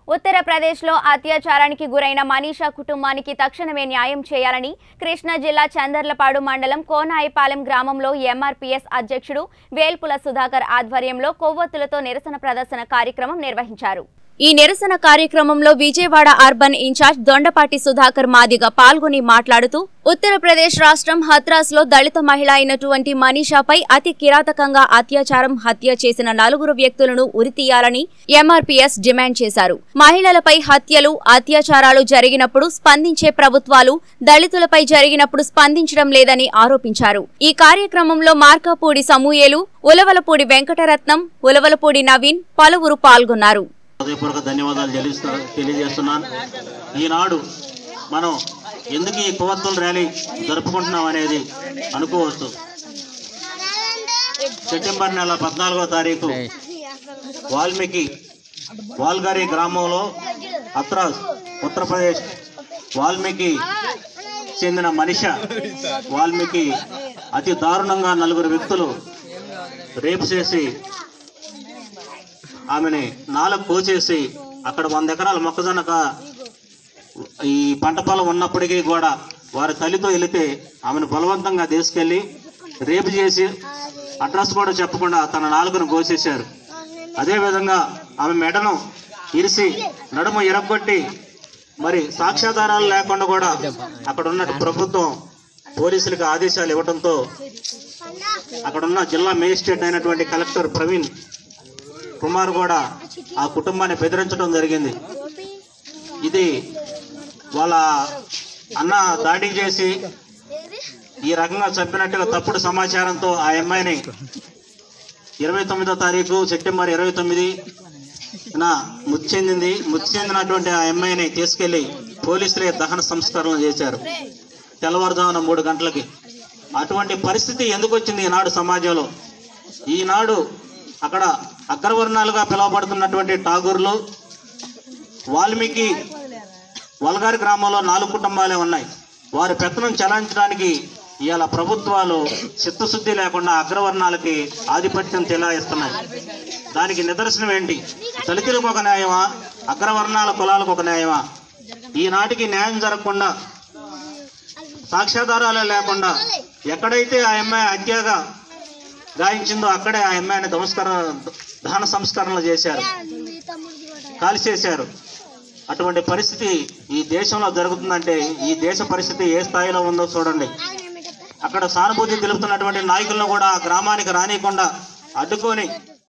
ఉత్తరప్రదేశ్లో అత్యాచారానికి గురైన మనీషా కుటుంబానికి తక్షణమే న్యాయం చేయాలని కృష్ణా జిల్లా చందర్లపాడు మండలం కోనాయిపాలెం గ్రామంలో ఎంఆర్పీఎస్ అధ్యక్షుడు వేల్పుల సుధాకర్ ఆధ్వర్యంలో కొవ్వొత్తులతో నిరసన ప్రదర్శన కార్యక్రమం నిర్వహించారు ఈ నిరసన కార్యక్రమంలో విజయవాడ అర్బన్ ఇన్ఛార్జ్ దొండపాటి సుధాకర్ మాదిగ పాల్గొని మాట్లాడుతూ ఉత్తరప్రదేశ్ రాష్ట్రం హత్రాస్ లో దళిత మహిళ అయినటువంటి మనీషాపై అతి కిరాతకంగా అత్యాచారం హత్య చేసిన నలుగురు వ్యక్తులను ఉరితీయాలని ఎంఆర్పీఎస్ డిమాండ్ చేశారు మహిళలపై హత్యలు అత్యాచారాలు జరిగినప్పుడు స్పందించే ప్రభుత్వాలు దళితులపై జరిగినప్పుడు స్పందించడం లేదని ఆరోపించారు ఈ కార్యక్రమంలో మార్కాపూడి సమూయేలు ఉలవలపూడి వెంకటరత్నం ఉలవలపూడి నవీన్ పలువురు పాల్గొన్నారు హృదయపూర్వక ధన్యవాదాలు చెల్లిస్తా తెలియజేస్తున్నాను ఈనాడు మనం ఎందుకు ఈ కొవ్వొత్తుల ర్యాలీ జరుపుకుంటున్నాం అనేది అనుకోవచ్చు సెప్టెంబర్ నెల పద్నాలుగో తారీఖు వాల్మీకి వాల్గారి గ్రామంలో అత్రాస్ ఉత్తరప్రదేశ్ వాల్మీకి చెందిన మనిష వాల్మీకి అతి దారుణంగా నలుగురు వ్యక్తులు రేపు చేసి ఆమెని నాలుగు కోచేసి అక్కడ వంద ఎకరాల మొక్కజొన్న కా- ఈ పంట పొలం ఉన్నప్పటికీ కూడా వారి తల్లితో వెళితే ఆమెను బలవంతంగా తీసుకెళ్ళి రేపు చేసి అడ్రస్ కూడా చెప్పకుండా తన నాలుగును కోసేశారు అదేవిధంగా ఆమె మెడను ఇరిసి నడుము ఇరగొట్టి మరి సాక్ష్యాధారాలు లేకుండా కూడా అక్కడ ఉన్న ప్రభుత్వం పోలీసులకు ఆదేశాలు ఇవ్వడంతో అక్కడున్న జిల్లా మేజిస్ట్రేట్ అయినటువంటి కలెక్టర్ ప్రవీణ్ కుమార్ కూడా ఆ కుటుంబాన్ని బెదిరించడం జరిగింది ఇది వాళ్ళ అన్న దాడి చేసి ఈ రకంగా చంపినట్టుగా తప్పుడు సమాచారంతో ఆ అమ్మాయిని ఇరవై తొమ్మిదో తారీఖు సెప్టెంబర్ ఇరవై తొమ్మిది నా మృతి చెందింది మృతి చెందినటువంటి ఆ అమ్మాయిని తీసుకెళ్లి పోలీసులే దహన సంస్కరణ చేశారు తెల్లవారుజామున మూడు గంటలకి అటువంటి పరిస్థితి ఎందుకు వచ్చింది ఈనాడు సమాజంలో ఈనాడు అక్కడ అగ్రవర్ణాలుగా పిలువబడుతున్నటువంటి ఠాగూర్లు వాల్మీకి వల్గారి గ్రామంలో నాలుగు కుటుంబాలే ఉన్నాయి వారి పెత్తనం చెలాయించడానికి ఇవాళ ప్రభుత్వాలు చిత్తశుద్ధి లేకుండా అగ్రవర్ణాలకి ఆధిపత్యం చెలాయిస్తున్నాయి దానికి నిదర్శనం ఏంటి దళితులకు ఒక న్యాయమా అగ్రవర్ణాల కులాలకు ఒక న్యాయమా ఈనాటికి న్యాయం జరగకుండా సాక్ష్యాధారాలు లేకుండా ఎక్కడైతే ఆ అమ్మాయి హత్యగా గాయించిందో అక్కడే ఆ అమ్మాయిని నమస్కార దహన సంస్కరణలు చేశారు కాల్ చేశారు అటువంటి పరిస్థితి ఈ దేశంలో జరుగుతుందంటే ఈ దేశ పరిస్థితి ఏ స్థాయిలో ఉందో చూడండి అక్కడ సానుభూతి తెలుపుతున్నటువంటి నాయకులను కూడా ఆ గ్రామానికి రానియకుండా అడ్డుకొని